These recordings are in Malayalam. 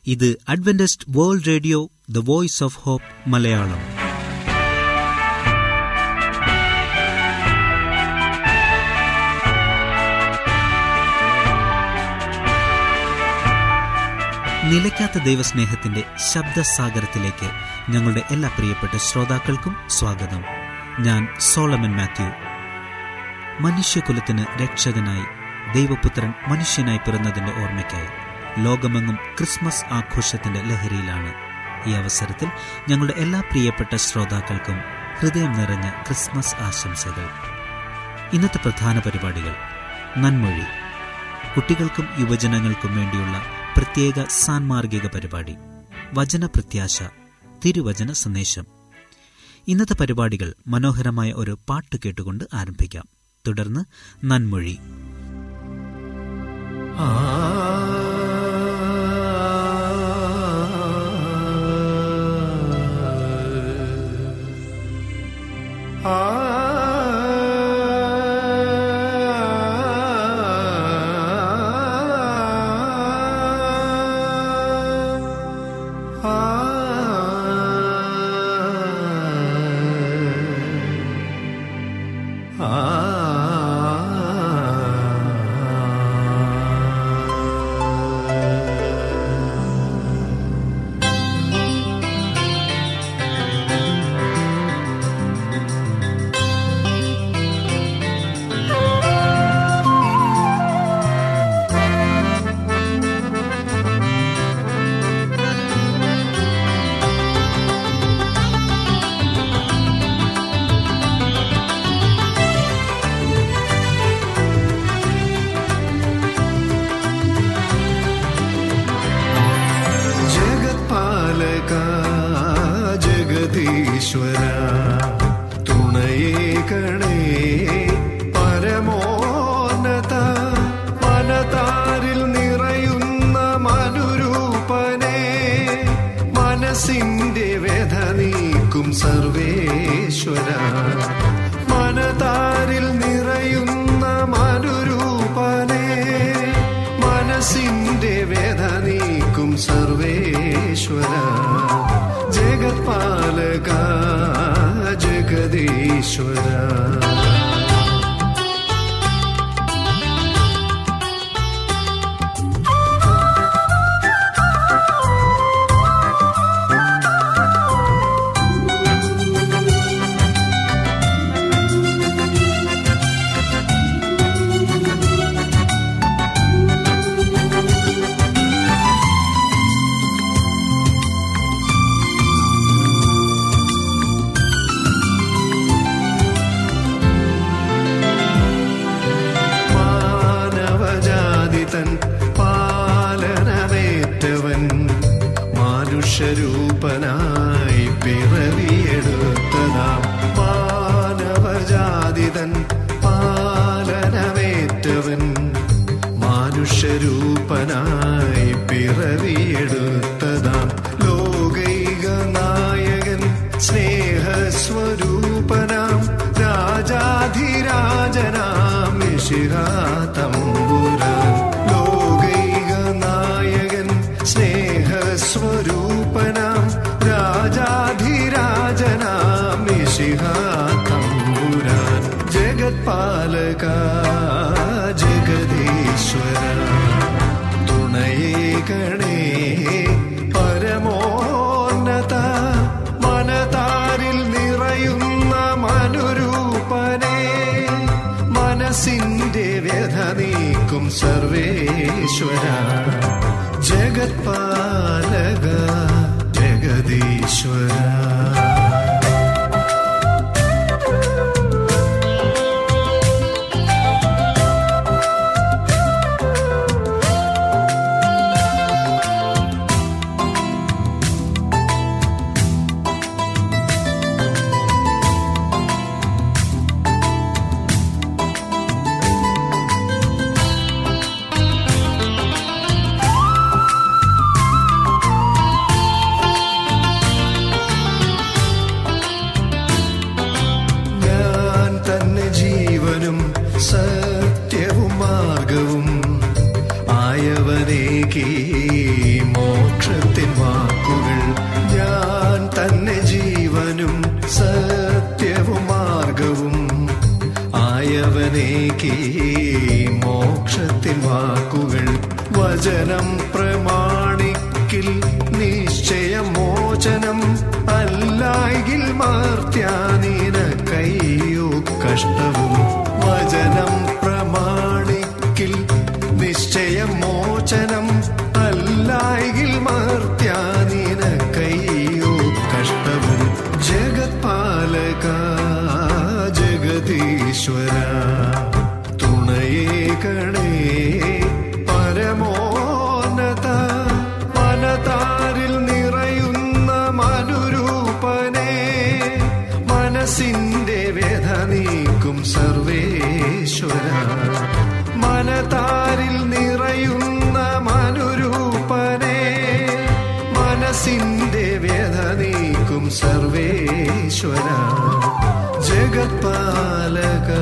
ഇത് Adventist World Radio the Voice of Hope Malayalam നിലയ്ക്കാത്ത ദൈവസ്നേഹത്തിന്റെ ശബ്ദസാഗരത്തിലേക്ക് ഞങ്ങളുടെ എല്ലാ പ്രിയപ്പെട്ട ശ്രോതാക്കൾക്കും സ്വാഗതം ഞാൻ സോളമൻ മാത്യു മനുഷ്യകുലത്തിന് രക്ഷകനായി ദൈവപുത്രൻ മനുഷ്യനായി പിറന്നതിന്റെ ഓർമ്മയ്ക്കായി ലോകമെങ്ങും ക്രിസ്മസ് ആഘോഷത്തിന്റെ ലഹരിയിലാണ് ഈ അവസരത്തിൽ ഞങ്ങളുടെ എല്ലാ പ്രിയപ്പെട്ട ശ്രോതാക്കൾക്കും ഹൃദയം നിറഞ്ഞ ക്രിസ്മസ് ആശംസകൾ ഇന്നത്തെ പ്രധാന പരിപാടികൾ നന്മൊഴി കുട്ടികൾക്കും യുവജനങ്ങൾക്കും വേണ്ടിയുള്ള പ്രത്യേക സാൻമാർഗിക പരിപാടി വചനപ്രത്യാശ തിരുവചന സന്ദേശം ഇന്നത്തെ പരിപാടികൾ മനോഹരമായ ഒരു പാട്ട് കേട്ടുകൊണ്ട് ആരംഭിക്കാം തുടർന്ന് നന്മൊഴി ജഗത്പാലക ജഗദീശ്വര തുണയേകണേ പരമോന്നത മനതാരിൽ നിറയുന്ന മനുരൂപനെ മനസ്സിന്റെ വ്യഥ നീക്കും സർവേശ്വര മനതാരിൽ നിറയുന്ന മനുരൂപനെ മനസ്സിന്റെ വ്യഥ നീക്കും സർവേശ്വര ജഗത്പാലക ജഗദീശ്വര മാനവജാതി തൻ പാലനമേറ്റവൻ മാനുഷ്യരൂപനായി പിറവിയെടുത്തതാം മാനവജാതി തൻ പാലനമേറ്റവൻ മാനുഷ്യരൂപനായി പിറവിയെടുത്തതാം ലോകൈക നായകൻ സ്നേഹസ്വരൂപനാം രാജാധിരാജനാം തമ്പുരാൻ ലോകൈക നായകൻ സ്നേഹസ്വരൂപനാം രാജാധിരാജനാം തമ്പുരാൻ ജഗത്പാലക ജഗദീശ്വര തുണയേകണേ പരമോന്നത മനതാരിൽ നിറയുന്ന മനുരൂപനെ മനസ്സിന്റെ വ്യഥ നീക്കും സർവേശ്വര ജഗത്പാലക ജഗദീശ്വര ആ വചനം പ്രമാണിക്കിൽ നിശ്ചയമോചനം അല്ലായിൽ മാർത്യാനീന കയ്യോ കഷ്ടവും വചനം പ്രമാണിക്കിൽ നിശ്ചയമോചനം അല്ലായിൽ മാർത്യാനീന കയ്യോ കഷ്ടവും ജഗത്പാലക ജഗദീശ്വര തുണയേകണേ പരമോന്നത മനതാരിൽ നിറയുന്ന മനുരൂപനെ മനസ്സിന്റെ വ്യഥ നീക്കും സർവേശ്വര മനതാരിൽ നിറയുന്ന മനുരൂപനെ മനസ്സിന്റെ വ്യഥ നീക്കും സർവേശ്വര ജഗത്പാലക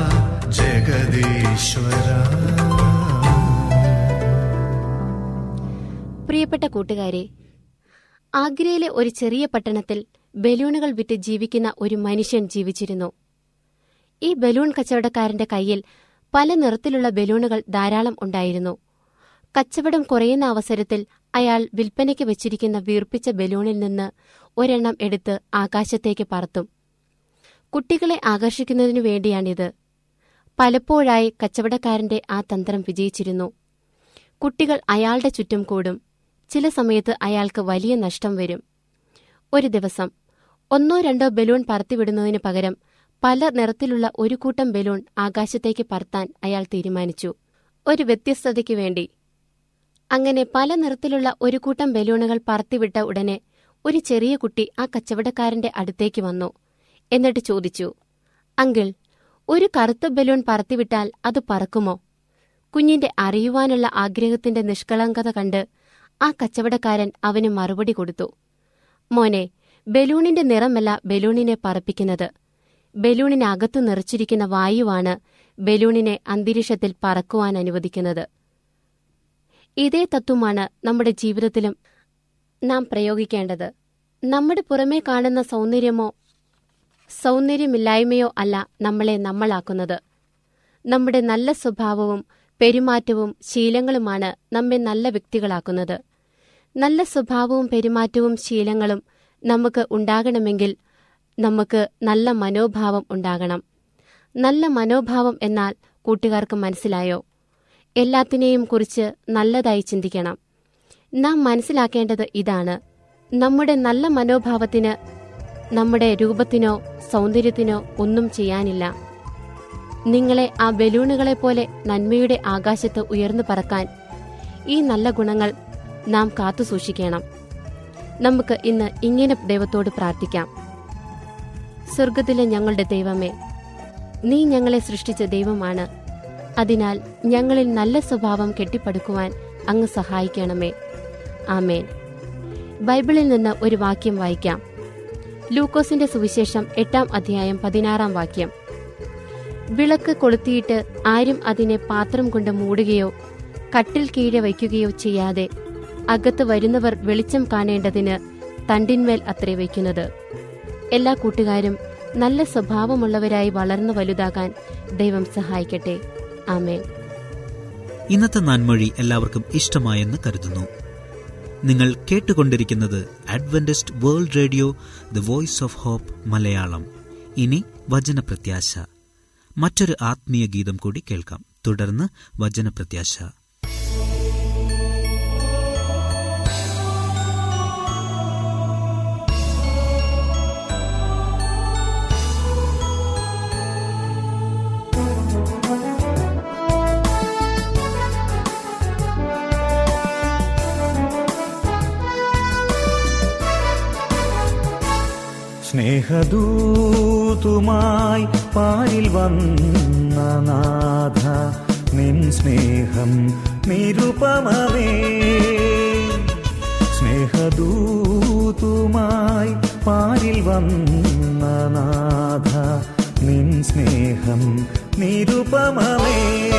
ജഗദീശ്വര പ്രിയപ്പെട്ട കൂട്ടുകാരെ ആഗ്രയിലെ ഒരു ചെറിയ പട്ടണത്തിൽ ബലൂണുകൾ വിറ്റ് ജീവിക്കുന്ന ഒരു മനുഷ്യൻ ജീവിച്ചിരുന്നു ഈ ബലൂൺ കച്ചവടക്കാരന്റെ കയ്യിൽ പല നിറത്തിലുള്ള ബലൂണുകൾ ധാരാളം ഉണ്ടായിരുന്നു കച്ചവടം കുറയുന്ന അവസരത്തിൽ അയാൾ വിൽപ്പനയ്ക്ക് വെച്ചിരിക്കുന്ന വീർപ്പിച്ച ബലൂണിൽ നിന്ന് ഒരെണ്ണം എടുത്ത് ആകാശത്തേക്ക് പറത്തും കുട്ടികളെ ആകർഷിക്കുന്നതിനു വേണ്ടിയാണിത് പലപ്പോഴായി കച്ചവടക്കാരന്റെ ആ തന്ത്രം വിജയിച്ചിരുന്നു കുട്ടികൾ അയാളുടെ ചുറ്റും കൂടും ചില സമയത്ത് അയാൾക്ക് വലിയ നഷ്ടം വരും ഒരു ദിവസം ഒന്നോ രണ്ടോ ബലൂൺ പറത്തിവിടുന്നതിന് പകരം പല നിറത്തിലുള്ള ഒരു കൂട്ടം ബലൂൺ ആകാശത്തേക്ക് പറത്താൻ അയാൾ തീരുമാനിച്ചു ഒരു വ്യത്യസ്തതയ്ക്ക് വേണ്ടി അങ്ങനെ പല നിറത്തിലുള്ള ഒരു കൂട്ടം ബലൂണുകൾ പറത്തിവിട്ട ഉടനെ ഒരു ചെറിയ കുട്ടി ആ കച്ചവടക്കാരന്റെ അടുത്തേക്ക് വന്നു എന്നിട്ട് ചോദിച്ചു അങ്കിൾ ഒരു കറുത്ത ബലൂൺ പറത്തിവിട്ടാൽ അത് പറക്കുമോ കുഞ്ഞിന്റെ അറിയുവാനുള്ള ആഗ്രഹത്തിന്റെ നിഷ്കളങ്കത കണ്ട് ആ കച്ചവടക്കാരൻ അവന് മറുപടി കൊടുത്തു മോനെ ബലൂണിന്റെ നിറമല്ല ബലൂണിനെ പറപ്പിക്കുന്നത് ബലൂണിനകത്തു നിറച്ചിരിക്കുന്ന വായുവാണ് ബലൂണിനെ അന്തരീക്ഷത്തിൽ പറക്കുവാൻ അനുവദിക്കുന്നത് ഇതേ തത്വമാണ് നമ്മുടെ ജീവിതത്തിലും നാം പ്രയോഗിക്കേണ്ടത് നമ്മുടെ പുറമേ കാണുന്ന സൗന്ദര്യമോ സൗന്ദര്യമില്ലായ്മയോ അല്ല നമ്മളെ നമ്മളാക്കുന്നത് നമ്മുടെ നല്ല സ്വഭാവവും പെരുമാറ്റവും ശീലങ്ങളുമാണ് നമ്മെ നല്ല വ്യക്തികളാക്കുന്നത് നല്ല സ്വഭാവവും പെരുമാറ്റവും ശീലങ്ങളും നമുക്ക് ഉണ്ടാകണമെങ്കിൽ നമുക്ക് നല്ല മനോഭാവം ഉണ്ടാകണം നല്ല മനോഭാവം എന്നാൽ കൂട്ടുകാർക്ക് മനസ്സിലായോ എല്ലാത്തിനെയും കുറിച്ച് നല്ലതായി ചിന്തിക്കണം നാം മനസ്സിലാക്കേണ്ടത് ഇതാണ് നമ്മുടെ നല്ല മനോഭാവത്തിന് നമ്മുടെ രൂപത്തിനോ സൗന്ദര്യത്തിനോ ഒന്നും ചെയ്യാനില്ല നിങ്ങളെ ആ ബലൂണുകളെ പോലെ നന്മയുടെ ആകാശത്ത് ഉയർന്നു പറക്കാൻ ഈ നല്ല ഗുണങ്ങൾ നാം കാത്തു സൂക്ഷിക്കണം നമുക്ക് ഇന്ന് ഇങ്ങനെ ദൈവത്തോട് പ്രാർത്ഥിക്കാം സ്വർഗത്തിലെ ഞങ്ങളുടെ ദൈവമേ നീ ഞങ്ങളെ സൃഷ്ടിച്ച ദൈവമാണ് അതിനാൽ ഞങ്ങളിൽ നല്ല സ്വഭാവം കെട്ടിപ്പടുക്കുവാൻ അങ്ങ് സഹായിക്കണമേ ആമേൻ ബൈബിളിൽ നിന്ന് ഒരു വാക്യം വായിക്കാം ലൂക്കോസിന്റെ സുവിശേഷം എട്ടാം അധ്യായം പതിനാറാം വാക്യം വിളക്ക് കൊളുത്തിയിട്ട് ആരും അതിനെ പാത്രം കൊണ്ട് മൂടുകയോ കട്ടിൽ കീഴെ വയ്ക്കുകയോ ചെയ്യാതെ അകത്ത് വരുന്നവർ വെളിച്ചം കാണേണ്ടതിന് തണ്ടിന്മേൽ അത്രേ വയ്ക്കുന്നത് എല്ലാ കൂട്ടുകാരും നല്ല സ്വഭാവമുള്ളവരായി വളർന്നു വലുതാകാൻ ദൈവം സഹായിക്കട്ടെ ആമേൻ ഇന്നത്തെ നന്മൊഴി എല്ലാവർക്കും ഇഷ്ടമായെന്ന് കരുതുന്നു നിങ്ങൾ കേട്ടുകൊണ്ടിരിക്കുന്നത് Adventist World Radio the Voice of Hope Malayalam ഇനി വചനപ്രത്യാശ മറ്റൊരു ആത്മീയ ഗീതം കൂടി കേൾക്കാം തുടർന്ന് വചനപ്രത്യാശ സ്നേഹദൂതുമായി പാരിൽ വന്ന നാഥ നിൻ സ്നേഹം നിരുപമവേ സ്നേഹദൂതുമായി പാരിൽ വന്ന നാഥ നിൻ സ്നേഹം നിരുപമവേ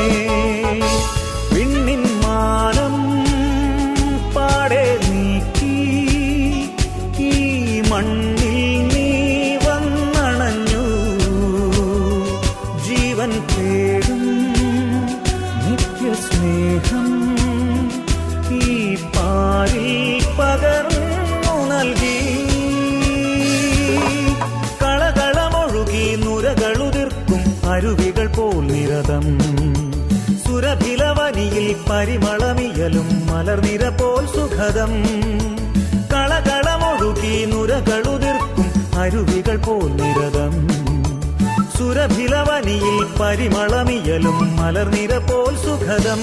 വിണ്ണിൻ മാനം പാടെ നീക്കി ഈ മണ്ണിൽ നീ വന്നണഞ്ഞു ജീവൻ തേടും നിത്യസ്നേഹം അരുവികൾ പോൽ നിരതം സുരഭിലവനിയിൽ പരിമളമിയലും മലർനിര പോൽ സുഖദം കളകളമൊഴുകി നുരകളുതിർക്കും അരുവികൾ പോൽ നിരതം സുരഭിലവനിയിൽ പരിമളമിയലും മലർനിര പോൽ സുഖദം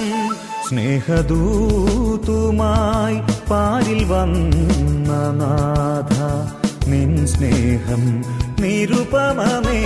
സ്നേഹദൂതുമായി പാരിൽ വന്ന നാഥ നിൻ സ്നേഹം നിരുപമമേ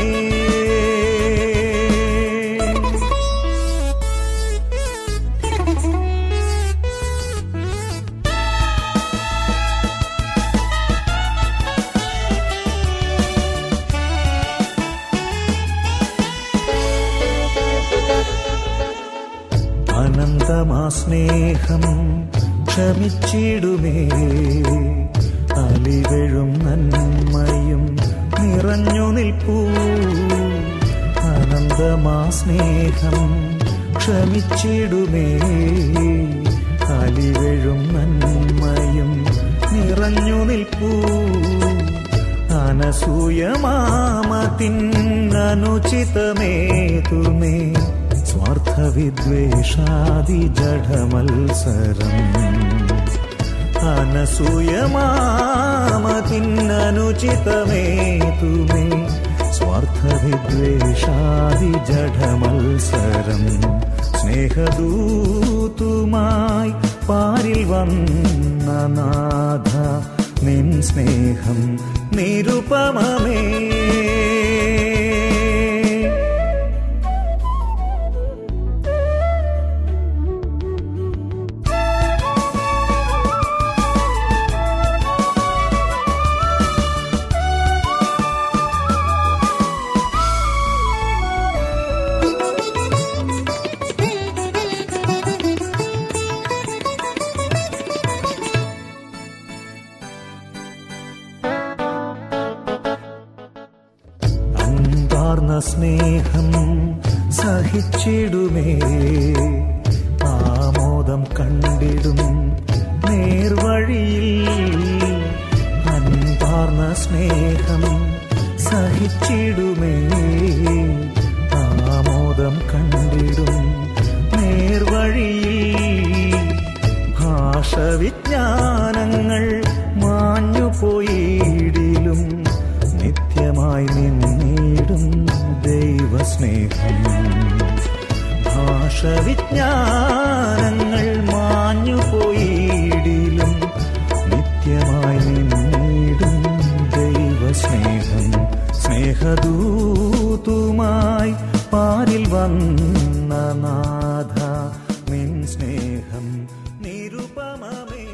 അനന്തമാ സ്നേഹം ക്ഷമിച്ചിടുമേ അലിവഴും നന്മയും നിറഞ്ഞു നിൽപ്പൂ അനന്തമാ സ്നേഹം ക്ഷമിച്ചിടുമേ അലിവഴും നന്മയും നിറഞ്ഞു നിൽപ്പൂ അനസൂയമാമത്തിനനുചിതമേതുമേ സ്വാർത്ഥവിദ്വേഷാദി ജഡമത്സരം അനസൂയമാമത്തിനനുചിതമേതുമേ സ്വാർത്ഥവിദ്വേഷാദി ജഡമത്സരം സ്നേഹദൂതുമായി പാരിൽ വന്ന നാഥ നിൻ സ്നേഹം നിരുപമമേ അൻപാർന്ന സ്നേഹം സഹിച്ചിടുമേ ആമോദം കണ്ടിടും നേർവഴിയിൽ അൻപാർന്ന സ്നേഹം സഹിച്ചിടുമേ ആമോദം കണ്ടിടും നേർവഴിയിൽ ഭാഷവിജ്ഞാനങ്ങൾ മാഞ്ഞുപോയിടിലും നിത്യമായി നിന്നിടും ദൈവസ്നേഹം ഭാഷവിജ്ഞാനങ്ങൾ മാഞ്ഞുപോയിടിലും നിത്യമായി നിന്നിടും ദൈവസ്നേഹം സ്നേഹദൂതുമായി പാരിൽ വന്ന നാഥ നിൻ സ്നേഹം നിരുപമമേ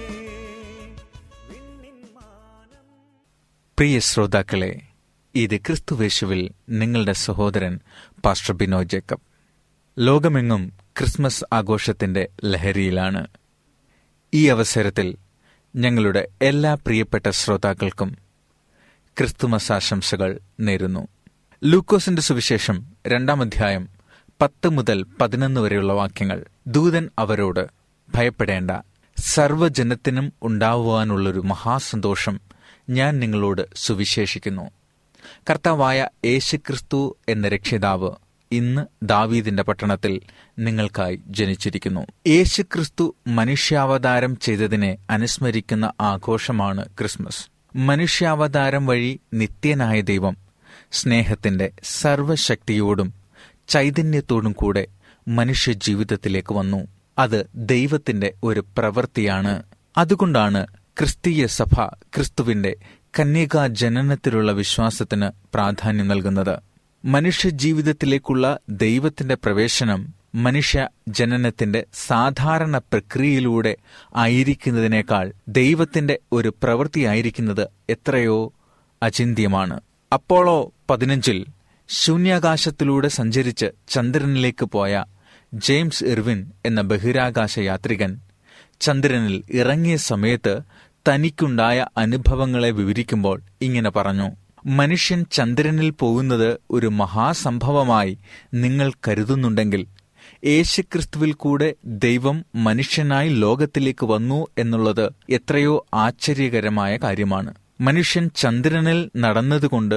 വിണ്ണിൻ മാനം പ്രിയ ശ്രോതാക്കളെ ഇത് ക്രിസ്തുവേശുവിൽ നിങ്ങളുടെ സഹോദരൻ പാസ്റ്റർ ബിനോ ജേക്കബ് ലോകമെങ്ങും ക്രിസ്മസ് ആഘോഷത്തിന്റെ ലഹരിയിലാണ് ഈ അവസരത്തിൽ ഞങ്ങളുടെ എല്ലാ പ്രിയപ്പെട്ട ശ്രോതാക്കൾക്കും ക്രിസ്തുമസ് ആശംസകൾ നേരുന്നു ലൂക്കോസിന്റെ സുവിശേഷം രണ്ടാം അധ്യായം പത്ത് മുതൽ പതിനൊന്ന് വരെയുള്ള വാക്യങ്ങൾ ദൂതൻ അവരോട് ഭയപ്പെടേണ്ട സർവ്വജനത്തിനും ഉണ്ടാവുവാനുള്ളൊരു മഹാസന്തോഷം ഞാൻ നിങ്ങളോട് സുവിശേഷിക്കുന്നു കർത്താവായ യേശുക്രിസ്തു എന്ന രക്ഷിതാവ് ഇന്ന് ദാവീദിന്റെ പട്ടണത്തിൽ നിങ്ങൾക്കായി ജനിച്ചിരിക്കുന്നു യേശുക്രിസ്തു മനുഷ്യാവതാരം ചെയ്തതിനെ അനുസ്മരിക്കുന്ന ആഘോഷമാണ് ക്രിസ്മസ് മനുഷ്യാവതാരം വഴി നിത്യനായ ദൈവം സ്നേഹത്തിന്റെ സർവശക്തിയോടും ചൈതന്യത്തോടും കൂടെ മനുഷ്യ ജീവിതത്തിലേക്ക് വന്നു അത് ദൈവത്തിന്റെ ഒരു പ്രവൃത്തിയാണ് അതുകൊണ്ടാണ് ക്രിസ്തീയ സഭ ക്രിസ്തുവിന്റെ കന്യകാ ജനനത്തിലുള്ള വിശ്വാസത്തിന് പ്രാധാന്യം നൽകുന്നത് മനുഷ്യ ജീവിതത്തിലേക്കുള്ള ദൈവത്തിന്റെ പ്രവേശനം മനുഷ്യ ജനനത്തിന്റെ സാധാരണ പ്രക്രിയയിലൂടെ ആയിരിക്കുന്നതിനേക്കാൾ ദൈവത്തിന്റെ ഒരു പ്രവൃത്തിയായിരിക്കുന്നത് എത്രയോ അചിന്ത്യമാണ് അപ്പോളോ പതിനഞ്ചിൽ ശൂന്യാകാശത്തിലൂടെ സഞ്ചരിച്ച് ചന്ദ്രനിലേക്ക് പോയ ജെയിംസ് ഇർവിൻ എന്ന ബഹിരാകാശ യാത്രികൻ ചന്ദ്രനിൽ ഇറങ്ങിയ സമയത്ത് തനിക്കുണ്ടായ അനുഭവങ്ങളെ വിവരിക്കുമ്പോൾ ഇങ്ങനെ പറഞ്ഞു മനുഷ്യൻ ചന്ദ്രനിൽ പോകുന്നത് ഒരു മഹാസംഭവമായി നിങ്ങൾ കരുതുന്നുണ്ടെങ്കിൽ യേശുക്രിസ്തുവിൽ കൂടെ ദൈവം മനുഷ്യനായി ലോകത്തിലേക്ക് വന്നു എന്നുള്ളത് എത്രയോ ആശ്ചര്യകരമായ കാര്യമാണ് മനുഷ്യൻ ചന്ദ്രനിൽ നടന്നതുകൊണ്ട്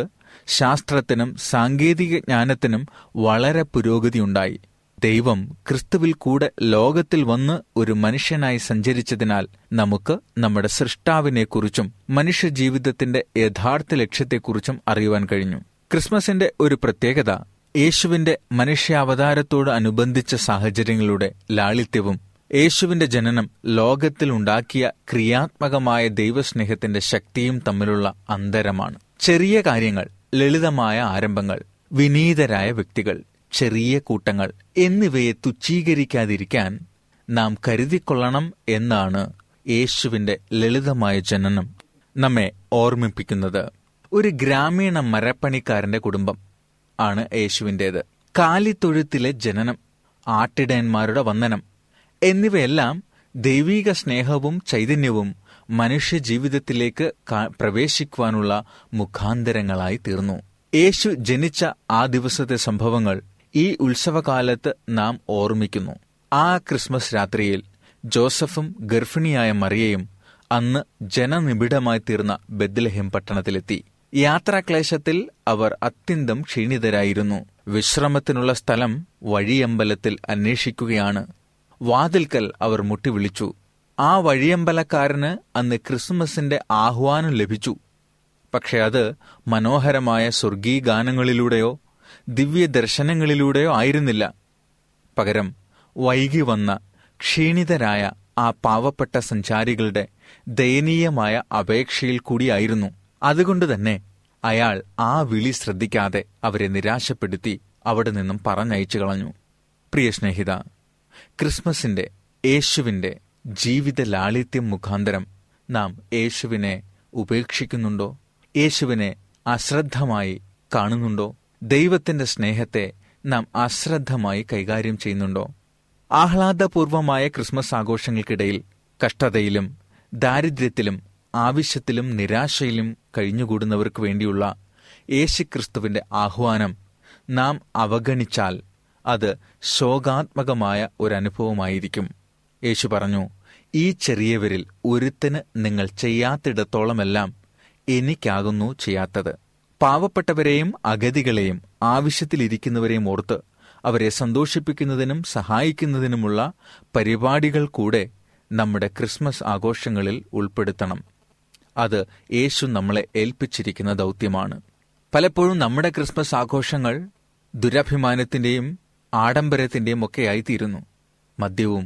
ശാസ്ത്രത്തിനും സാങ്കേതിക ജ്ഞാനത്തിനും വളരെ പുരോഗതിയുണ്ടായി ദൈവം ക്രിസ്തുവിൽ കൂടെ ലോകത്തിൽ വന്ന് ഒരു മനുഷ്യനായി സഞ്ചരിച്ചതിനാൽ നമുക്ക് നമ്മുടെ സൃഷ്ടാവിനെക്കുറിച്ചും മനുഷ്യജീവിതത്തിന്റെ യഥാർത്ഥ ലക്ഷ്യത്തെക്കുറിച്ചും അറിയുവാൻ കഴിഞ്ഞു ക്രിസ്മസിന്റെ ഒരു പ്രത്യേകത യേശുവിന്റെ മനുഷ്യാവതാരത്തോട് അനുബന്ധിച്ച സാഹചര്യങ്ങളുടെ ലാളിത്യവും യേശുവിന്റെ ജനനം ലോകത്തിൽ ഉണ്ടാക്കിയ ക്രിയാത്മകമായ ദൈവസ്നേഹത്തിന്റെ ശക്തിയും തമ്മിലുള്ള അന്തരമാണ് ചെറിയ കാര്യങ്ങൾ ലളിതമായ ആരംഭങ്ങൾ വിനീതരായ വ്യക്തികൾ ചെറിയ കൂട്ടങ്ങൾ എന്നിവയെ തുച്ഛീകരിക്കാതിരിക്കാൻ നാം കരുതിക്കൊള്ളണം എന്നാണ് യേശുവിന്റെ ലളിതമായ ജനനം നമ്മെ ഓർമ്മിപ്പിക്കുന്നത് ഒരു ഗ്രാമീണ മരപ്പണിക്കാരന്റെ കുടുംബം ആണ് യേശുവിൻ്റേത് കാലിത്തൊഴുത്തിലെ ജനനം ആട്ടിടയന്മാരുടെ വന്ദനം എന്നിവയെല്ലാം ദൈവീക സ്നേഹവും ചൈതന്യവും മനുഷ്യജീവിതത്തിലേക്ക് കാ- പ്രവേശിക്കുവാനുള്ള മുഖാന്തരങ്ങളായി തീർന്നു യേശു ജനിച്ച ആ ദിവസത്തെ സംഭവങ്ങൾ ഈ ഉത്സവകാലത്ത് നാം ഓർമ്മിക്കുന്നു ആ ക്രിസ്മസ് രാത്രിയിൽ ജോസഫും ഗർഭിണിയായ മറിയയും അന്ന് ജനനിബിഡമായി തീർന്ന ബദ്ലഹേം പട്ടണത്തിലെത്തി യാത്രാക്ലേശത്തിൽ അവർ അത്യന്തം ക്ഷീണിതരായിരുന്നു വിശ്രമത്തിനുള്ള സ്ഥലം വഴിയമ്പലത്തിൽ അന്വേഷിക്കുകയാണ് വാതിൽക്കൽ അവർ മുട്ടിവിളിച്ചു ആ വഴിയമ്പലക്കാരന് അന്ന് ക്രിസ്മസിന്റെ ആഹ്വാനം ലഭിച്ചു പക്ഷെ അത് മനോഹരമായ സ്വർഗീയ ഗാനങ്ങളിലൂടെയോ ദിവ്യ ദർശനങ്ങളിലൂടെയോ ആയിരുന്നില്ല പകരം വൈകി വന്ന ക്ഷീണിതരായ ആ പാവപ്പെട്ട സഞ്ചാരികളുടെ ദയനീയമായ അപേക്ഷയിൽ കൂടിയായിരുന്നു അതുകൊണ്ട് തന്നെ അയാൾ ആ വിളി ശ്രദ്ധിക്കാതെ അവരെ നിരാശപ്പെടുത്തി അവിടെ നിന്നും പറഞ്ഞയച്ചു കളഞ്ഞു പ്രിയ സ്നേഹിത ക്രിസ്മസിന്റെ യേശുവിന്റെ ജീവിത ലാളിത്യം മുഖാന്തരം നാം യേശുവിനെ ഉപേക്ഷിക്കുന്നുണ്ടോ യേശുവിനെ അശ്രദ്ധമായി കാണുന്നുണ്ടോ ദൈവത്തിന്റെ സ്നേഹത്തെ നാം അശ്രദ്ധമായി കൈകാര്യം ചെയ്യുന്നുണ്ടോ ആഹ്ലാദപൂർവമായ ക്രിസ്മസ് ആഘോഷങ്ങൾക്കിടയിൽ കഷ്ടതയിലും ദാരിദ്ര്യത്തിലും ആവശ്യത്തിലും നിരാശയിലും കഴിഞ്ഞുകൂടുന്നവർക്ക് വേണ്ടിയുള്ള യേശുക്രിസ്തുവിന്റെ ആഹ്വാനം നാം അവഗണിച്ചാൽ അത് ശോകാത്മകമായ ഒരനുഭവമായിരിക്കും യേശു പറഞ്ഞു ഈ ചെറിയവരിൽ ഒരുത്തന് നിങ്ങൾ ചെയ്യാത്തിടത്തോളമെല്ലാം എനിക്കാകുന്നു ചെയ്യാത്തത് പാവപ്പെട്ടവരെയും അഗതികളെയും ആവശ്യത്തിലിരിക്കുന്നവരെയും ഓർത്ത് അവരെ സന്തോഷിപ്പിക്കുന്നതിനും സഹായിക്കുന്നതിനുമുള്ള പരിപാടികൾ കൂടെ നമ്മുടെ ക്രിസ്മസ് ആഘോഷങ്ങളിൽ ഉൾപ്പെടുത്തണം അത് യേശു നമ്മളെ ഏൽപ്പിച്ചിരിക്കുന്ന ദൗത്യമാണ് പലപ്പോഴും നമ്മുടെ ക്രിസ്മസ് ആഘോഷങ്ങൾ ദുരഭിമാനത്തിന്റെയും ആഡംബരത്തിന്റെയും ഒക്കെയായി തീരുന്നു മദ്യവും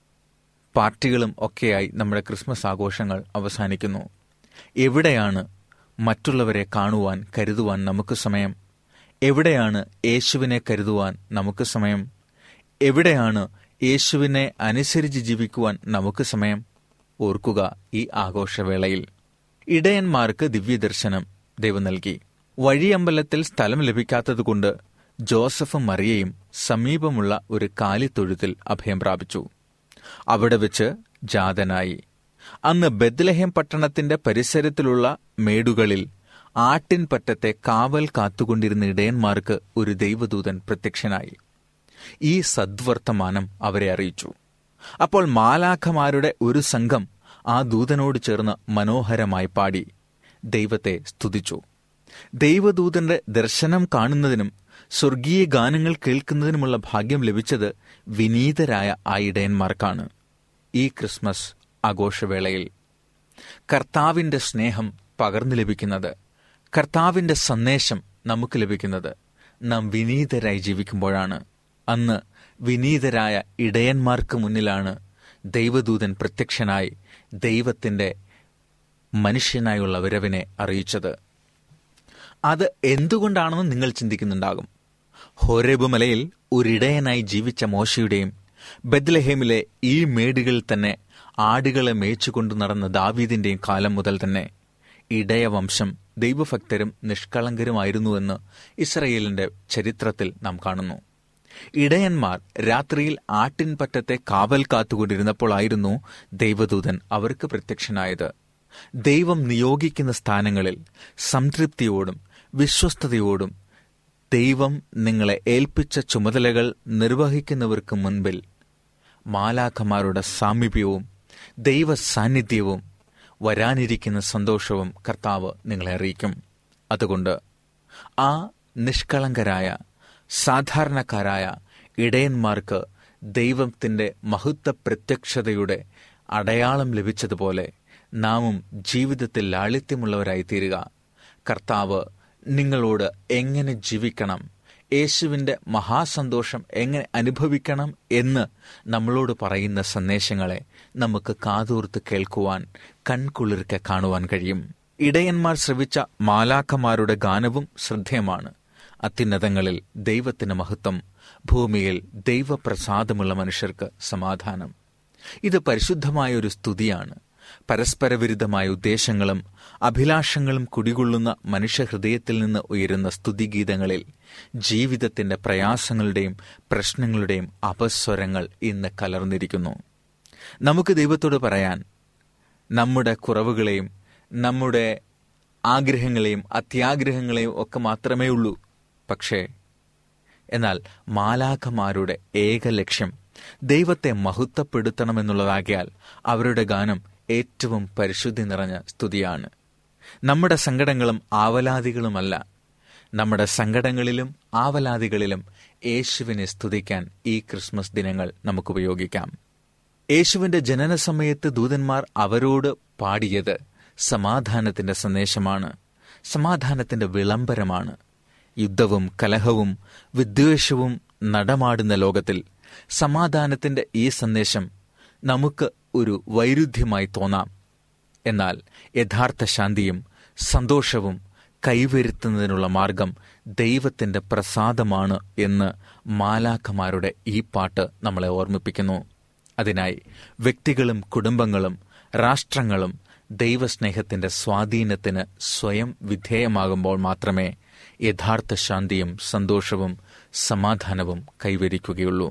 പാർട്ടികളും ഒക്കെയായി നമ്മുടെ ക്രിസ്മസ് ആഘോഷങ്ങൾ അവസാനിക്കുന്നു എവിടെയാണ് മറ്റുള്ളവരെ കാണുവാൻ കരുതുവാൻ നമുക്ക് സമയം എവിടെയാണ് യേശുവിനെ കരുതുവാൻ നമുക്ക് സമയം എവിടെയാണ് യേശുവിനെ അനുസരിച്ച് ജീവിക്കുവാൻ നമുക്ക് സമയം ഓർക്കുക ഈ ആഘോഷവേളയിൽ ഇടയന്മാർക്ക് ദിവ്യദർശനം ദൈവം നൽകി വഴിയമ്പലത്തിൽ സ്ഥലം ലഭിക്കാത്തതുകൊണ്ട് ജോസഫും മറിയയും സമീപമുള്ള ഒരു കാലിത്തൊഴുത്തിൽ അഭയം പ്രാപിച്ചു അവിടെ വെച്ച് ജാതനായി അന്ന് ബദ്ലഹേം പട്ടണത്തിന്റെ പരിസരത്തിലുള്ള മേടുകളിൽ ആട്ടിൻപറ്റത്തെ കാവൽ കാത്തുകൊണ്ടിരുന്ന ഇടയന്മാർക്ക് ഒരു ദൈവദൂതൻ പ്രത്യക്ഷനായി ഈ സദ്വർത്തമാനം അവരെ അറിയിച്ചു അപ്പോൾ മാലാഖമാരുടെ ഒരു സംഘം ആ ദൂതനോട് ചേർന്ന് മനോഹരമായി പാടി ദൈവത്തെ സ്തുതിച്ചു ദൈവദൂതന്റെ ദർശനം കാണുന്നതിനും സ്വർഗീയ ഗാനങ്ങൾ കേൾക്കുന്നതിനുമുള്ള ഭാഗ്യം ലഭിച്ചത് വിനീതരായ ആ ഇടയന്മാർക്കാണ് ഈ ക്രിസ്മസ് ആഘോഷവേളയിൽ കർത്താവിന്റെ സ്നേഹം പകർന്നു ലഭിക്കുന്നത് കർത്താവിന്റെ സന്ദേശം നമുക്ക് ലഭിക്കുന്നത് നാം വിനീതരായി ജീവിക്കുമ്പോഴാണ് അന്ന് വിനീതരായ ഇടയന്മാർക്ക് മുന്നിലാണ് ദൈവദൂതൻ പ്രത്യക്ഷനായി ദൈവത്തിന്റെ മനുഷ്യനായുള്ള വരവിനെ അറിയിച്ചത് അത് എന്തുകൊണ്ടാണെന്ന് നിങ്ങൾ ചിന്തിക്കുന്നുണ്ടാകും ഹോരേബ് മലയിൽ ഒരിടയനായി ജീവിച്ച മോശയുടെയും ബദ്ലഹേമിലെ ഈ മേടുകളിൽ തന്നെ ആടുകളെ മേച്ചുകൊണ്ടു നടന്ന ദാവീദിന്റെയും കാലം മുതൽ തന്നെ ഇടയവംശം ദൈവഭക്തരും നിഷ്കളങ്കരുമായിരുന്നുവെന്ന് ഇസ്രയേലിന്റെ ചരിത്രത്തിൽ നാം കാണുന്നു ഇടയന്മാർ രാത്രിയിൽ ആട്ടിൻപറ്റത്തെ കാവൽ കാത്തുകൊണ്ടിരുന്നപ്പോഴായിരുന്നു ദൈവദൂതൻ അവർക്ക് പ്രത്യക്ഷനായത് ദൈവം നിയോഗിക്കുന്ന സ്ഥാനങ്ങളിൽ സംതൃപ്തിയോടും വിശ്വസ്തയോടും ദൈവം നിങ്ങളെ ഏൽപ്പിച്ച ചുമതലകൾ നിർവഹിക്കുന്നവർക്ക് മുൻപിൽ മാലാഖമാരുടെ സാമീപ്യവും ദൈവ സാന്നിധ്യവും വരാനിരിക്കുന്ന സന്തോഷവും കർത്താവ് നിങ്ങളെ അറിയിക്കും അതുകൊണ്ട് ആ നിഷ്കളങ്കരായ സാധാരണക്കാരായ ഇടയന്മാർക്ക് ദൈവത്തിൻ്റെ മഹത്വ പ്രത്യക്ഷതയുടെ അടയാളം ലഭിച്ചതുപോലെ നാമും ജീവിതത്തിൽ ലാളിത്യമുള്ളവരായി തീരുക കർത്താവ് നിങ്ങളോട് എങ്ങനെ ജീവിക്കണം യേശുവിൻ്റെ മഹാസന്തോഷം എങ്ങനെ അനുഭവിക്കണം എന്ന് നമ്മളോട് പറയുന്ന സന്ദേശങ്ങളെ നമുക്ക് കാതോർത്ത് കേൾക്കുവാൻ കൺകുളിർക്കെ കാണുവാൻ കഴിയും ഇടയന്മാർ ശ്രവിച്ച മാലാഖമാരുടെ ഗാനവും ശ്രദ്ധേയമാണ് അത്യുന്നതങ്ങളിൽ ദൈവത്തിന് മഹത്വം ഭൂമിയിൽ ദൈവപ്രസാദമുള്ള മനുഷ്യർക്ക് സമാധാനം ഇത് പരിശുദ്ധമായ ഒരു സ്തുതിയാണ് പരസ്പരവിരുദ്ധമായ ഉദ്ദേശങ്ങളും അഭിലാഷങ്ങളും കുടികൊള്ളുന്ന മനുഷ്യഹൃദയത്തിൽ നിന്ന് ഉയരുന്ന സ്തുതിഗീതങ്ങളിൽ ജീവിതത്തിന്റെ പ്രയാസങ്ങളുടെയും പ്രശ്നങ്ങളുടെയും അപസ്വരങ്ങൾ ഇന്ന് കലർന്നിരിക്കുന്നു നമുക്ക് ദൈവത്തോട് പറയാൻ നമ്മുടെ കുറവുകളെയും നമ്മുടെ ആഗ്രഹങ്ങളെയും അത്യാഗ്രഹങ്ങളെയും ഒക്കെ മാത്രമേ ഉള്ളൂ പക്ഷേ എന്നാൽ മാലാഖമാരുടെ ഏക ലക്ഷ്യം ദൈവത്തെ മഹത്വപ്പെടുത്തണമെന്നുള്ളതാകിയാൽ അവരുടെ ഗാനം ഏറ്റവും പരിശുദ്ധി നിറഞ്ഞ സ്തുതിയാണ് നമ്മുടെ സങ്കടങ്ങളും ആവലാദികളുമല്ല നമ്മുടെ സങ്കടങ്ങളിലും ആവലാദികളിലും യേശുവിനെ സ്തുതിക്കാൻ ഈ ക്രിസ്മസ് ദിനങ്ങൾ നമുക്ക് ഉപയോഗിക്കാം യേശുവിന്റെ ജനന സമയത്ത് ദൂതന്മാർ അവരോട് പാടിയത് സമാധാനത്തിന്റെ സന്ദേശമാണ് സമാധാനത്തിന്റെ വിളംബരമാണ് യുദ്ധവും കലഹവും വിദ്വേഷവും നടമാടുന്ന ലോകത്തിൽ സമാധാനത്തിന്റെ ഈ സന്ദേശം നമുക്ക് ഒരു വൈരുദ്ധ്യമായി തോന്നാം എന്നാൽ യഥാർത്ഥ ശാന്തിയും സന്തോഷവും കൈവരുത്തുന്നതിനുള്ള മാർഗം ദൈവത്തിന്റെ പ്രസാദമാണ് എന്ന് മാലാഖമാരുടെ ഈ പാട്ട് നമ്മളെ ഓർമ്മിപ്പിക്കുന്നു അതിനായി വ്യക്തികളും കുടുംബങ്ങളും രാഷ്ട്രങ്ങളും ദൈവസ്നേഹത്തിന്റെ സ്വാധീനത്തിന് സ്വയം വിധേയമാകുമ്പോൾ മാത്രമേ യഥാർത്ഥ ശാന്തിയും സന്തോഷവും സമാധാനവും കൈവരിക്കുകയുള്ളൂ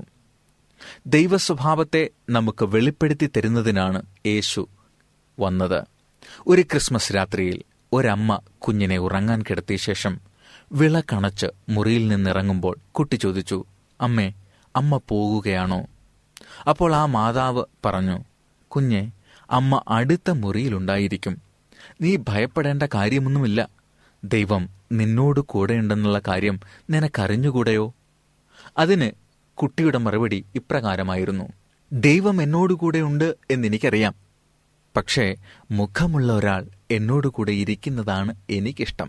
ദൈവസ്വഭാവത്തെ നമുക്ക് വെളിപ്പെടുത്തി തരുന്നതിനാണ് യേശു വന്നത് ഒരു ക്രിസ്മസ് രാത്രിയിൽ ഒരമ്മ കുഞ്ഞിനെ ഉറങ്ങാൻ കിടത്തിയ ശേഷം വിളക്കണച്ച് മുറിയിൽ നിന്നിറങ്ങുമ്പോൾ കുട്ടി ചോദിച്ചു അമ്മേ അമ്മ പോകുകയാണോ അപ്പോൾ ആ മാതാവ് പറഞ്ഞു കുഞ്ഞെ അമ്മ അടുത്ത മുറിയിലുണ്ടായിരിക്കും നീ ഭയപ്പെടേണ്ട കാര്യമൊന്നുമില്ല ദൈവം നിന്നോട് കൂടെയുണ്ടെന്നുള്ള കാര്യം നിനക്കറിഞ്ഞുകൂടെയോ അതിന് കുട്ടിയുടെ മറുപടി ഇപ്രകാരമായിരുന്നു ദൈവം എന്നോടുകൂടെ ഉണ്ട് എന്നെനിക്കറിയാം പക്ഷേ മുഖമുള്ള ഒരാൾ എന്നോടുകൂടെ ഇരിക്കുന്നതാണ് എനിക്കിഷ്ടം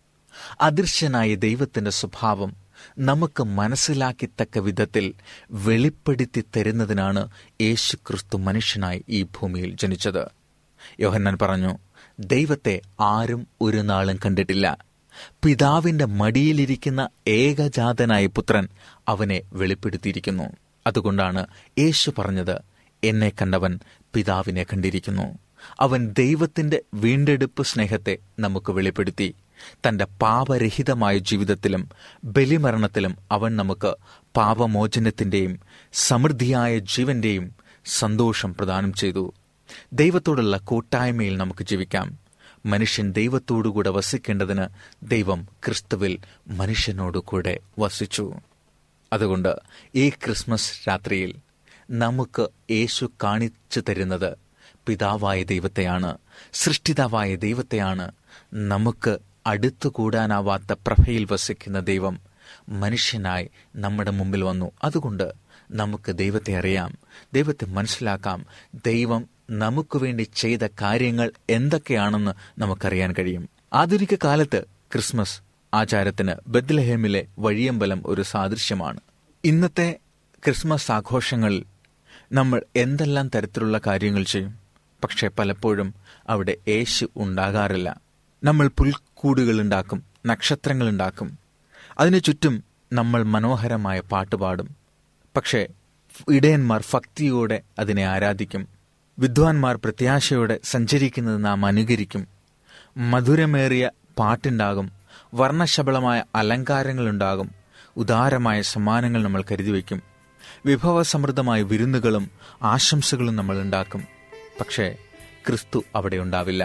അദൃശ്യനായ ദൈവത്തിന്റെ സ്വഭാവം നമുക്ക് മനസ്സിലാക്കിത്തക്ക വിധത്തിൽ വെളിപ്പെടുത്തി തരുന്നതിനാണ് യേശു ക്രിസ്തു മനുഷ്യനായി ഈ ഭൂമിയിൽ ജനിച്ചത് യോഹന്നാൻ പറഞ്ഞു ദൈവത്തെ ആരും ഒരു നാളും കണ്ടിട്ടില്ല പിതാവിന്റെ മടിയിലിരിക്കുന്ന ഏകജാതനായ പുത്രൻ അവനെ വെളിപ്പെടുത്തിയിരിക്കുന്നു അതുകൊണ്ടാണ് യേശു പറഞ്ഞത് എന്നെ കണ്ടവൻ പിതാവിനെ കണ്ടിരിക്കുന്നു അവൻ ദൈവത്തിന്റെ വീണ്ടെടുപ്പ് സ്നേഹത്തെ നമുക്ക് വെളിപ്പെടുത്തി തന്റെ പാപരഹിതമായ ജീവിതത്തിലും ബലിമരണത്തിലും അവൻ നമുക്ക് പാപമോചനത്തിന്റെയും സമൃദ്ധിയായ ജീവന്റെയും സന്തോഷം പ്രദാനം ചെയ്തു ദൈവത്തോടുള്ള കൂട്ടായ്മയിൽ നമുക്ക് ജീവിക്കാം മനുഷ്യൻ ദൈവത്തോടുകൂടെ വസിക്കേണ്ടതിന് ദൈവം ക്രിസ്തുവിൽ മനുഷ്യനോടുകൂടെ വസിച്ചു അതുകൊണ്ട് ഈ ക്രിസ്മസ് രാത്രിയിൽ നമുക്ക് യേശു കാണിച്ചു തരുന്നത് പിതാവായ ദൈവത്തെയാണ് സൃഷ്ടിതാവായ ദൈവത്തെയാണ് നമുക്ക് അടുത്തുകൂടാനാവാത്ത പ്രഭയിൽ വസിക്കുന്ന ദൈവം മനുഷ്യനായി നമ്മുടെ മുമ്പിൽ വന്നു അതുകൊണ്ട് നമുക്ക് ദൈവത്തെ അറിയാം ദൈവത്തെ മനസ്സിലാക്കാം ദൈവം നമുക്ക് വേണ്ടി ചെയ്ത കാര്യങ്ങൾ എന്തൊക്കെയാണെന്ന് നമുക്കറിയാൻ കഴിയും ആധുനിക കാലത്ത് ക്രിസ്മസ് ആചാരത്തിന് ബദ്ലഹേമിലെ വഴിയമ്പലം ഒരു സാദൃശ്യമാണ് ഇന്നത്തെ ക്രിസ്മസ് ആഘോഷങ്ങളിൽ നമ്മൾ എന്തെല്ലാം തരത്തിലുള്ള കാര്യങ്ങൾ ചെയ്യും പക്ഷെ പലപ്പോഴും അവിടെ യേശു ഉണ്ടാകാറില്ല നമ്മൾ പുൽക്കൂടുകൾ ഉണ്ടാക്കും നക്ഷത്രങ്ങൾ ഉണ്ടാക്കും അതിനു ചുറ്റും നമ്മൾ മനോഹരമായ പാട്ടുപാടും പക്ഷേ ഇടയന്മാർ ഭക്തിയോടെ അതിനെ ആരാധിക്കും വിദ്വാൻമാർ പ്രത്യാശയോടെ സഞ്ചരിക്കുന്നത് നാം അനുകരിക്കും മധുരമേറിയ പാട്ടുണ്ടാകും വർണ്ണശബളമായ അലങ്കാരങ്ങളുണ്ടാകും ഉദാരമായ സമ്മാനങ്ങൾ നമ്മൾ കരുതി വയ്ക്കും വിഭവസമൃദ്ധമായ വിരുന്നുകളും ആശംസകളും നമ്മൾ ഉണ്ടാക്കും പക്ഷേ ക്രിസ്തു അവിടെ ഉണ്ടാവില്ല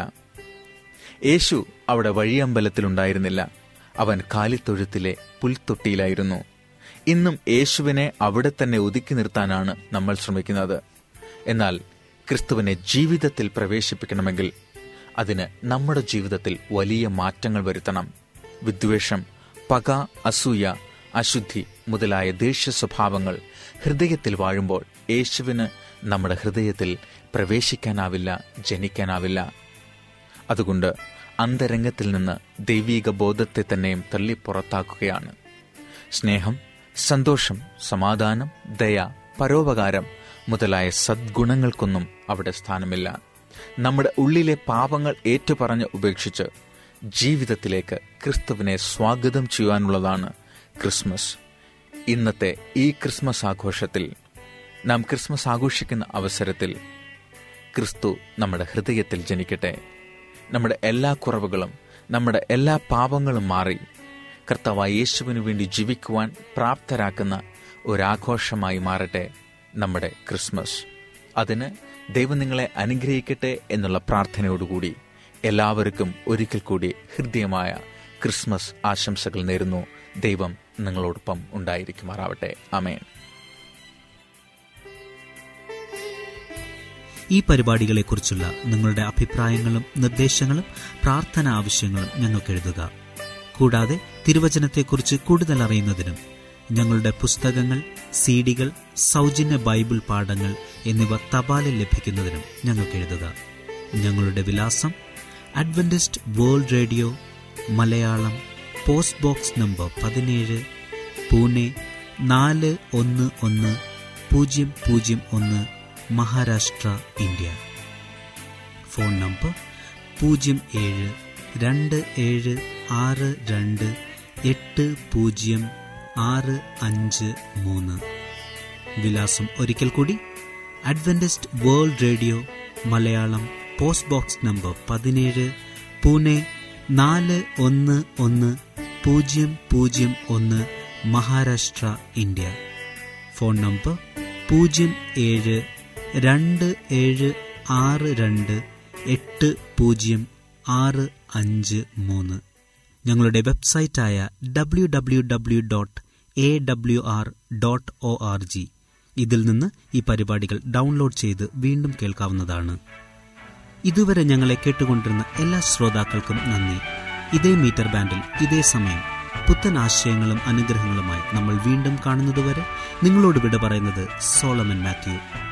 യേശു അവിടെ വഴിയമ്പലത്തിലുണ്ടായിരുന്നില്ല അവൻ കാലിത്തൊഴുത്തിലെ പുൽത്തൊട്ടിയിലായിരുന്നു ഇന്നും യേശുവിനെ അവിടെ തന്നെ ഒതുക്കി നിർത്താനാണ് നമ്മൾ ശ്രമിക്കുന്നത് എന്നാൽ ക്രിസ്തുവിനെ ജീവിതത്തിൽ പ്രവേശിപ്പിക്കണമെങ്കിൽ അതിന് നമ്മുടെ ജീവിതത്തിൽ വലിയ മാറ്റങ്ങൾ വരുത്തണം വിദ്വേഷം പക അസൂയ അശുദ്ധി മുതലായ ദേഷ്യ സ്വഭാവങ്ങൾ ഹൃദയത്തിൽ വാഴുമ്പോൾ യേശുവിന് നമ്മുടെ ഹൃദയത്തിൽ പ്രവേശിക്കാനാവില്ല ജനിക്കാനാവില്ല അതുകൊണ്ട് അന്തരംഗത്തിൽ നിന്ന് ദൈവീക ബോധത്തെ തന്നെയും തള്ളി പുറത്താക്കുകയാണ് സ്നേഹം സന്തോഷം സമാധാനം ദയ പരോപകാരം മുതലായ സദ്ഗുണങ്ങൾക്കൊന്നും അവിടെ സ്ഥാനമില്ല നമ്മുടെ ഉള്ളിലെ പാപങ്ങൾ ഏറ്റുപറഞ്ഞ് ഉപേക്ഷിച്ച് ജീവിതത്തിലേക്ക് ക്രിസ്തുവിനെ സ്വാഗതം ചെയ്യുവാനുള്ളതാണ് ക്രിസ്മസ് ഇന്നത്തെ ഈ ക്രിസ്മസ് ആഘോഷത്തിൽ നാം ക്രിസ്മസ് ആഘോഷിക്കുന്ന അവസരത്തിൽ ക്രിസ്തു നമ്മുടെ ഹൃദയത്തിൽ ജനിക്കട്ടെ നമ്മുടെ എല്ലാ കുറവുകളും നമ്മുടെ എല്ലാ പാപങ്ങളും മാറി കർത്താവായ യേശുവിനു വേണ്ടി ജീവിക്കുവാൻ പ്രാപ്തരാക്കുന്ന ഒരാഘോഷമായി മാറട്ടെ നമ്മുടെ ക്രിസ്മസ് അതിന് ദൈവം നിങ്ങളെ അനുഗ്രഹിക്കട്ടെ എന്നുള്ള പ്രാർത്ഥനയോടുകൂടി എല്ലാവർക്കും ഒരിക്കൽ കൂടി ഹൃദ്യമായ ക്രിസ്മസ് ആശംസകൾ നേരുന്നു ദൈവം നിങ്ങളോടൊപ്പം ഉണ്ടായിരിക്കുമാറാവട്ടെ അമേൻ ഈ പരിപാടികളെക്കുറിച്ചുള്ള നിങ്ങളുടെ അഭിപ്രായങ്ങളും നിർദ്ദേശങ്ങളും പ്രാർത്ഥന ആവശ്യങ്ങളും ഞങ്ങൾക്ക് എഴുതുക കൂടാതെ തിരുവചനത്തെക്കുറിച്ച് കൂടുതൽ അറിയുന്നതിനും ഞങ്ങളുടെ പുസ്തകങ്ങൾ സീഡികൾ സൗജന്യ ബൈബിൾ പാഠങ്ങൾ എന്നിവ തപാലിൽ ലഭിക്കുന്നതിനും ഞങ്ങൾക്ക് എഴുതുക ഞങ്ങളുടെ വിലാസം Adventist World Radio Malayalam post box number പതിനേഴ് പൂനെ നാല് ഒന്ന് ഒന്ന് പൂജ്യം പൂജ്യം ഒന്ന് മഹാരാഷ്ട്ര ഇന്ത്യ ഫോൺ നമ്പർ പൂജ്യം ഏഴ് രണ്ട് ഏഴ് ആറ് രണ്ട് എട്ട് പൂജ്യം ആറ് അഞ്ച് മൂന്ന് വിലാസം ഒരിക്കൽ കൂടി Adventist World Radio Malayalam post box number പതിനേഴ് പൂനെ നാല് ഒന്ന് ഒന്ന് പൂജ്യം പൂജ്യം ഒന്ന് മഹാരാഷ്ട്ര ഇന്ത്യ ഫോൺ നമ്പർ പൂജ്യം ഏഴ് രണ്ട് ഏഴ് ആറ് രണ്ട് എട്ട് പൂജ്യം ആറ് അഞ്ച് മൂന്ന് ഞങ്ങളുടെ വെബ്സൈറ്റായ W W W dot A W R dot O R G ഇതിൽ നിന്ന് ഈ പരിപാടികൾ ഡൗൺലോഡ് ചെയ്ത് വീണ്ടും കേൾക്കാവുന്നതാണ് ഇതുവരെ ഞങ്ങളെ കേട്ടുകൊണ്ടിരുന്ന എല്ലാ ശ്രോതാക്കൾക്കും നന്ദി ഇതേ മീറ്റർ ബാൻഡിൽ ഇതേ സമയം പുത്തൻ ആശയങ്ങളും അനുഗ്രഹങ്ങളുമായി നമ്മൾ വീണ്ടും കാണുന്നതുവരെ നിങ്ങളോട് വിട പറയുന്നത് സോളമൻ മാത്യു